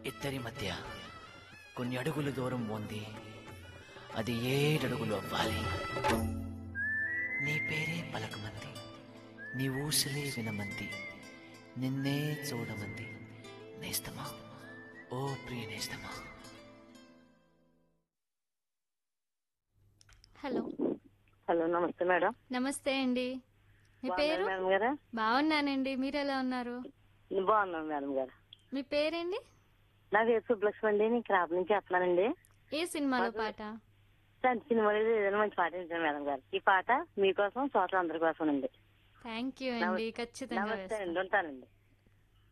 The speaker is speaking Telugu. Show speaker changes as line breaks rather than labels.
ఇద్దరి మధ్య కొన్ని అడుగులు దూరం ఉంది అది ఏడడుగులు అవ్వాలి నీ పేరే పలకమంది నీ ఊసలే వినమంది నిన్నే చూడమంది నేస్తమా ఓ ప్రియ నేస్తమా
హలో
హలో నమస్తే మేడం
నమస్తే అండి మీ
బాగున్నారా
పేరు
మేడం గారు
బాగున్నానండి మీరు ఎలా ఉన్నారు
బాగున్నాను మేడం గారు
మీ పేరేంటి
నా పేరు సుబ్బలక్ష్మి అండి నేను క్రాప్ నుంచి వస్తున్నానండి
ఏ సినిమాలో పాట
సంత సినిమా ఏదైనా మంచి పాట వింటాను మేడం గారు ఈ పాట మీకోసం చోట్ల అందరి కోసం అండి
థ్యాంక్ యూ అండి ఖచ్చితంగా
నమస్తే
వేస్తాను
అండి ఉంటానండి